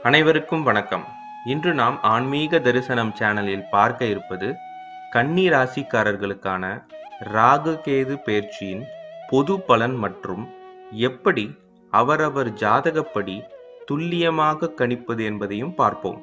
அனைவருக்கும் வணக்கம் இன்று நாம் ஆன்மீக தரிசனம் சேனலில் பார்க்க இருப்பது கன்னி ராசிக்காரர்களுக்கான ராகு கேது பயிற்சியின் பொது பலன் மற்றும் எப்படி அவரவர் ஜாதகப்படி துல்லியமாக கணிப்பது என்பதையும் பார்ப்போம்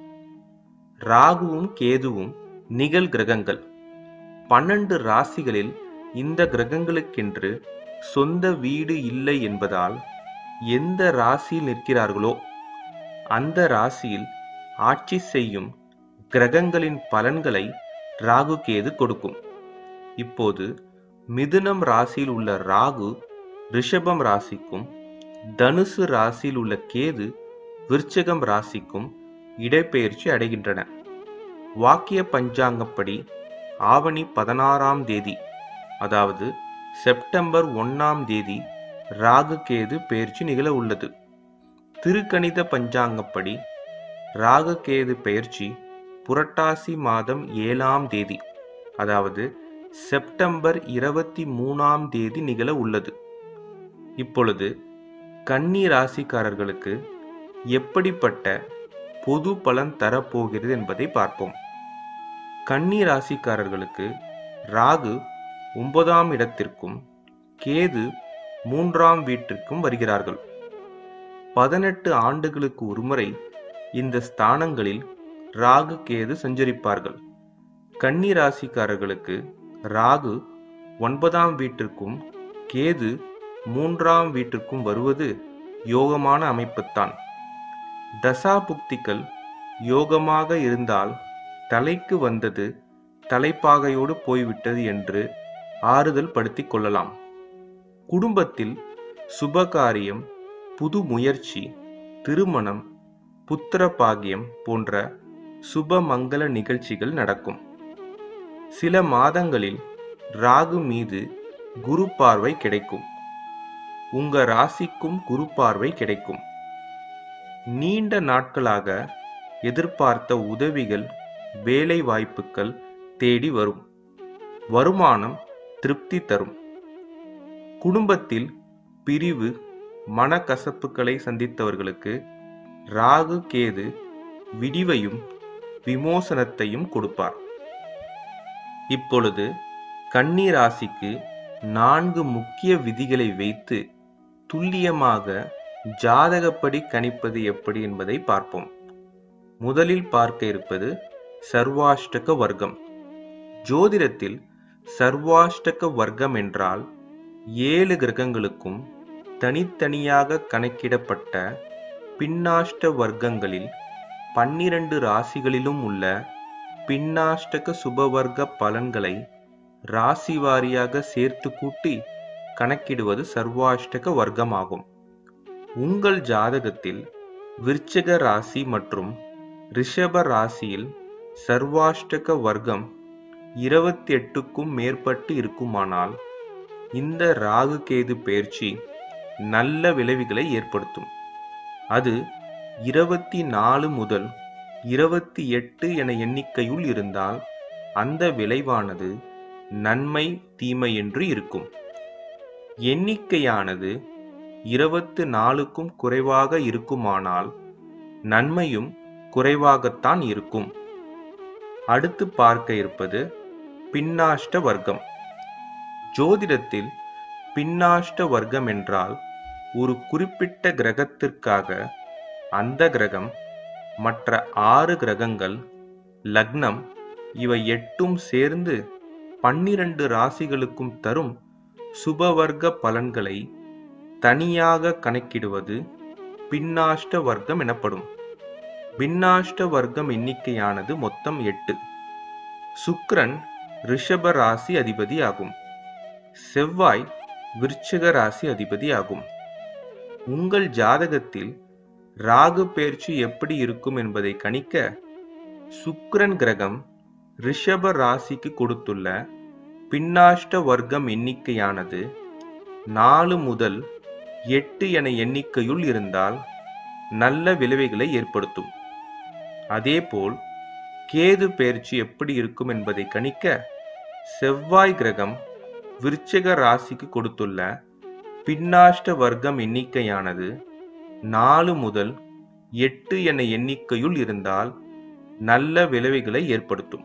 ராகுவும் கேதுவும் நிகழ் கிரகங்கள் பன்னெண்டு ராசிகளில் இந்த கிரகங்களுக்கென்று சொந்த வீடு இல்லை என்பதால் எந்த ராசியில் நிற்கிறார்களோ அந்த ராசியில் ஆட்சி செய்யும் கிரகங்களின் பலன்களை ராகு கேது கொடுக்கும் இப்போது மிதுனம் ராசியில் உள்ள ராகு ரிஷபம் ராசிக்கும் தனுசு ராசியில் உள்ள கேது விருச்சகம் ராசிக்கும் இடப்பெயர்ச்சி அடைகின்றன வாக்கிய பஞ்சாங்கப்படி ஆவணி பதினாறாம் தேதி அதாவது செப்டம்பர் ஒன்றாம் தேதி ராகு கேது பெயர்ச்சி நிகழ உள்ளது திருக்கணித பஞ்சாங்கப்படி ராகு கேது பெயர்ச்சி புரட்டாசி மாதம் ஏழாம் தேதி அதாவது செப்டம்பர் இருபத்தி மூணாம் தேதி நிகழ உள்ளது இப்பொழுது கன்னி ராசிக்காரர்களுக்கு எப்படிப்பட்ட பொது பலன் தரப்போகிறது என்பதை பார்ப்போம் கன்னி ராசிக்காரர்களுக்கு ராகு ஒன்பதாம் இடத்திற்கும் கேது மூன்றாம் வீட்டிற்கும் வருகிறார்கள் பதினெட்டு ஆண்டுகளுக்கு ஒருமுறை இந்த ஸ்தானங்களில் ராகு கேது சஞ்சரிப்பார்கள் கன்னி ராசிக்காரர்களுக்கு ராகு ஒன்பதாம் வீட்டிற்கும் கேது மூன்றாம் வீட்டிற்கும் வருவது யோகமான அமைப்புத்தான் தசாபுக்திகள் யோகமாக இருந்தால் தலைக்கு வந்தது தலைப்பாகையோடு போய்விட்டது என்று ஆறுதல் படுத்திக் கொள்ளலாம் குடும்பத்தில் சுபகாரியம் புது முயற்சி திருமணம் புத்திர பாகியம் போன்ற சுப மங்கள நிகழ்ச்சிகள் நடக்கும் சில மாதங்களில் ராகு மீது குரு பார்வை கிடைக்கும் உங்க ராசிக்கும் குரு பார்வை கிடைக்கும் நீண்ட நாட்களாக எதிர்பார்த்த உதவிகள் வேலை வாய்ப்புகள் தேடி வரும் வருமானம் திருப்தி தரும் குடும்பத்தில் பிரிவு மனக்கசப்புகளை சந்தித்தவர்களுக்கு ராகு கேது விடிவையும் விமோசனத்தையும் கொடுப்பார் இப்பொழுது கன்னி ராசிக்கு நான்கு முக்கிய விதிகளை வைத்து துல்லியமாக ஜாதகப்படி கணிப்பது எப்படி என்பதை பார்ப்போம் முதலில் பார்க்க இருப்பது சர்வாஷ்டக வர்க்கம் ஜோதிடத்தில் சர்வாஷ்டக வர்க்கம் என்றால் ஏழு கிரகங்களுக்கும் தனித்தனியாக கணக்கிடப்பட்ட பின்னாஷ்ட வர்க்கங்களில் பன்னிரண்டு ராசிகளிலும் உள்ள பின்னாஷ்டக சுபவர்க்க பலன்களை ராசி வாரியாக சேர்த்து கூட்டி கணக்கிடுவது சர்வாஷ்டக வர்க்கமாகும் உங்கள் ஜாதகத்தில் விருச்சக ராசி மற்றும் ரிஷப ராசியில் சர்வாஷ்டக வர்க்கம் இருபத்தி எட்டுக்கும் மேற்பட்டு இருக்குமானால் இந்த ராகு கேது பயிற்சி நல்ல விளைவுகளை ஏற்படுத்தும் அது இருபத்தி நாலு முதல் இருபத்தி எட்டு என எண்ணிக்கையுள் இருந்தால் அந்த விளைவானது நன்மை தீமை என்று இருக்கும் எண்ணிக்கையானது இருபத்து நாலுக்கும் குறைவாக இருக்குமானால் நன்மையும் குறைவாகத்தான் இருக்கும் அடுத்து பார்க்க இருப்பது பின்னாஷ்ட வர்க்கம் ஜோதிடத்தில் பின்னாஷ்ட வர்க்கம் என்றால் ஒரு குறிப்பிட்ட கிரகத்திற்காக அந்த கிரகம் மற்ற ஆறு கிரகங்கள் லக்னம் இவை எட்டும் சேர்ந்து பன்னிரண்டு ராசிகளுக்கும் தரும் சுபவர்க்க பலன்களை தனியாக கணக்கிடுவது பின்னாஷ்ட வர்க்கம் எனப்படும் பின்னாஷ்ட வர்க்கம் எண்ணிக்கையானது மொத்தம் எட்டு சுக்கிரன் ரிஷப ராசி அதிபதி ஆகும் செவ்வாய் விருச்சிக ராசி அதிபதி ஆகும் உங்கள் ஜாதகத்தில் ராகு பயிற்சி எப்படி இருக்கும் என்பதை கணிக்க சுக்கிரன் கிரகம் ரிஷப ராசிக்கு கொடுத்துள்ள பின்னாஷ்ட வர்க்கம் எண்ணிக்கையானது நாலு முதல் எட்டு என எண்ணிக்கையுள் இருந்தால் நல்ல விளைவுகளை ஏற்படுத்தும் அதேபோல் கேது பயிற்சி எப்படி இருக்கும் என்பதை கணிக்க செவ்வாய் கிரகம் விருச்சிக ராசிக்கு கொடுத்துள்ள பின்னாஷ்ட வர்க்கம் எண்ணிக்கையானது நாலு முதல் எட்டு என எண்ணிக்கையுள் இருந்தால் நல்ல விளைவுகளை ஏற்படுத்தும்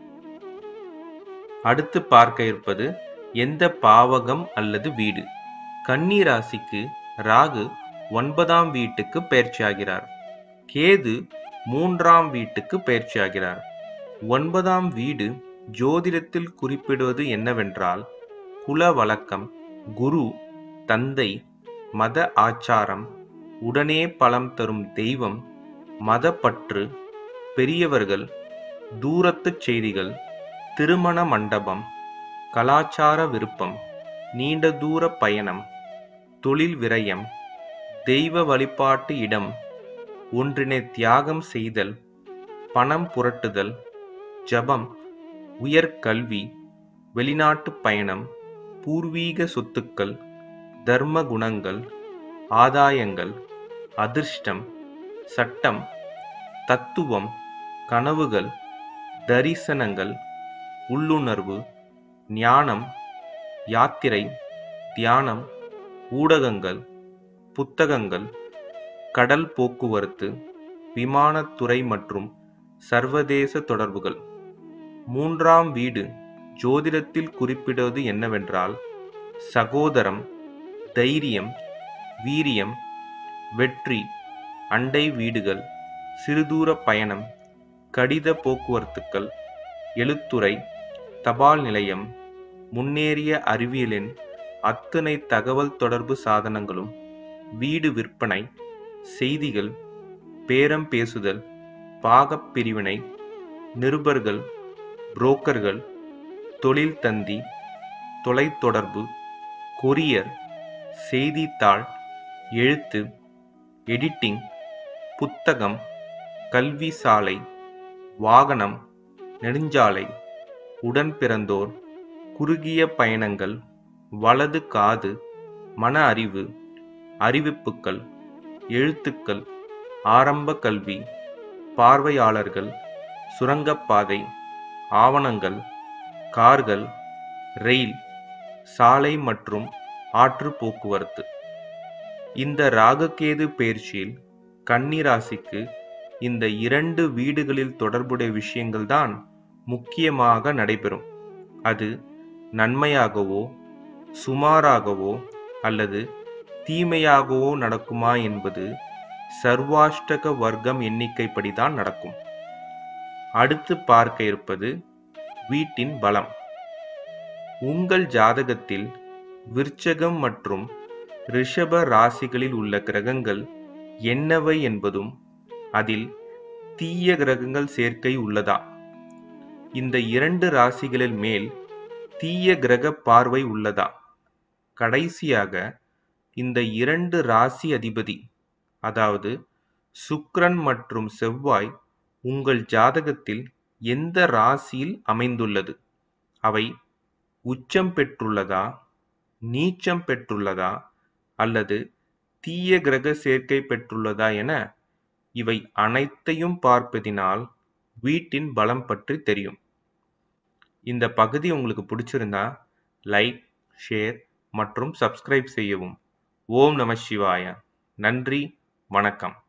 அடுத்து பார்க்க இருப்பது எந்த பாவகம் அல்லது வீடு கன்னி ராசிக்கு ராகு ஒன்பதாம் வீட்டுக்கு பயிற்சியாகிறார் கேது மூன்றாம் வீட்டுக்கு பயிற்சியாகிறார் ஒன்பதாம் வீடு ஜோதிடத்தில் குறிப்பிடுவது என்னவென்றால் குல வழக்கம் குரு தந்தை மத ஆச்சாரம் உடனே பலம் தரும் தெய்வம் மதப்பற்று பெரியவர்கள் தூரத்துச் செய்திகள் திருமண மண்டபம் கலாச்சார விருப்பம் நீண்ட தூர பயணம் தொழில் விரயம் தெய்வ வழிபாட்டு இடம் ஒன்றினை தியாகம் செய்தல் பணம் புரட்டுதல் ஜபம் உயர்கல்வி வெளிநாட்டு பயணம் பூர்வீக சொத்துக்கள் தர்ம குணங்கள் ஆதாயங்கள் அதிர்ஷ்டம் சட்டம் தத்துவம் கனவுகள் தரிசனங்கள் உள்ளுணர்வு ஞானம் யாத்திரை தியானம் ஊடகங்கள் புத்தகங்கள் கடல் போக்குவரத்து விமானத்துறை மற்றும் சர்வதேச தொடர்புகள் மூன்றாம் வீடு ஜோதிடத்தில் குறிப்பிடுவது என்னவென்றால் சகோதரம் தைரியம் வீரியம் வெற்றி அண்டை வீடுகள் சிறுதூர பயணம் கடித போக்குவரத்துக்கள் எழுத்துறை தபால் நிலையம் முன்னேறிய அறிவியலின் அத்தனை தகவல் தொடர்பு சாதனங்களும் வீடு விற்பனை செய்திகள் பேரம் பேசுதல் பாகப் பிரிவினை நிருபர்கள் புரோக்கர்கள் தொழில் தந்தி தொலைத்தொடர்பு கொரியர் செய்தித்தாள் எழுத்து எடிட்டிங் புத்தகம் கல்வி சாலை வாகனம் நெடுஞ்சாலை உடன் பிறந்தோர் குறுகிய பயணங்கள் வலது காது மன அறிவு அறிவிப்புகள் எழுத்துக்கள் ஆரம்ப கல்வி பார்வையாளர்கள் சுரங்கப்பாதை ஆவணங்கள் கார்கள் ரெயில் சாலை மற்றும் ஆற்று போக்குவரத்து இந்த ராககேது பயிற்சியில் கன்னி ராசிக்கு இந்த இரண்டு வீடுகளில் தொடர்புடைய விஷயங்கள்தான் முக்கியமாக நடைபெறும் அது நன்மையாகவோ சுமாராகவோ அல்லது தீமையாகவோ நடக்குமா என்பது சர்வாஷ்டக வர்க்கம் எண்ணிக்கைப்படிதான் நடக்கும் அடுத்து பார்க்க இருப்பது வீட்டின் பலம் உங்கள் ஜாதகத்தில் விருச்சகம் மற்றும் ரிஷப ராசிகளில் உள்ள கிரகங்கள் என்னவை என்பதும் அதில் தீய கிரகங்கள் சேர்க்கை உள்ளதா இந்த இரண்டு ராசிகளில் மேல் தீய கிரக பார்வை உள்ளதா கடைசியாக இந்த இரண்டு ராசி அதிபதி அதாவது சுக்கிரன் மற்றும் செவ்வாய் உங்கள் ஜாதகத்தில் எந்த ராசியில் அமைந்துள்ளது அவை உச்சம் பெற்றுள்ளதா நீச்சம் பெற்றுள்ளதா அல்லது தீய கிரக சேர்க்கை பெற்றுள்ளதா என இவை அனைத்தையும் பார்ப்பதினால் வீட்டின் பலம் பற்றி தெரியும் இந்த பகுதி உங்களுக்கு பிடிச்சிருந்தா லைக் ஷேர் மற்றும் சப்ஸ்கிரைப் செய்யவும் ஓம் நம சிவாய நன்றி வணக்கம்